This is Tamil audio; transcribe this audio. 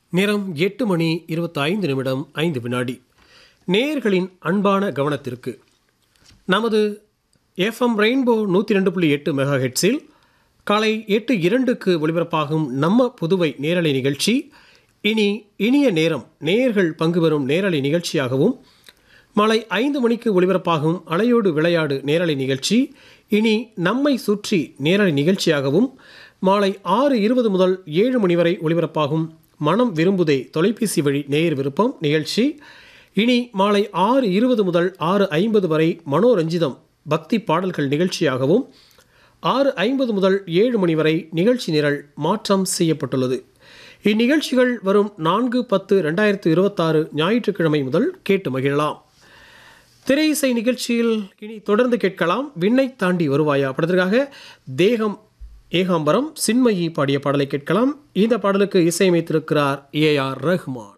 நேரம் எட்டு மணி இருபத்தி ஐந்து நிமிடம் ஐந்து வினாடி நேயர்களின் அன்பான கவனத்திற்கு நமது எஃப்எம் ரெயின்போ நூற்றி ரெண்டு புள்ளி எட்டு மெகா ஹெட்ஸில் காலை எட்டு இரண்டுக்கு ஒளிபரப்பாகும் நம்ம புதுவை நேரலை நிகழ்ச்சி இனி இனிய நேரம் நேயர்கள் பங்கு பெறும் நேரலை நிகழ்ச்சியாகவும் மாலை ஐந்து மணிக்கு ஒளிபரப்பாகும் அலையோடு விளையாடு நேரலை நிகழ்ச்சி இனி நம்மை சுற்றி நேரலை நிகழ்ச்சியாகவும் மாலை ஆறு இருபது முதல் ஏழு மணி வரை ஒளிபரப்பாகும் மனம் விரும்புதே தொலைபேசி வழி நேயர் விருப்பம் நிகழ்ச்சி இனி மாலை ஆறு இருபது முதல் ஆறு ஐம்பது வரை மனோரஞ்சிதம் பக்தி பாடல்கள் நிகழ்ச்சியாகவும் ஆறு ஐம்பது முதல் ஏழு மணி வரை நிகழ்ச்சி நிரல் மாற்றம் செய்யப்பட்டுள்ளது இந்நிகழ்ச்சிகள் வரும் நான்கு பத்து ரெண்டாயிரத்து இருபத்தாறு ஞாயிற்றுக்கிழமை முதல் கேட்டு மகிழலாம் திரை இசை நிகழ்ச்சியில் இனி தொடர்ந்து கேட்கலாம் விண்ணை தாண்டி வருவாயா படத்திற்காக தேகம் ஏகாம்பரம் சின்மயி பாடிய பாடலை கேட்கலாம் இந்த பாடலுக்கு இசையமைத்திருக்கிறார் ஏ ஆர் ரஹ்மான்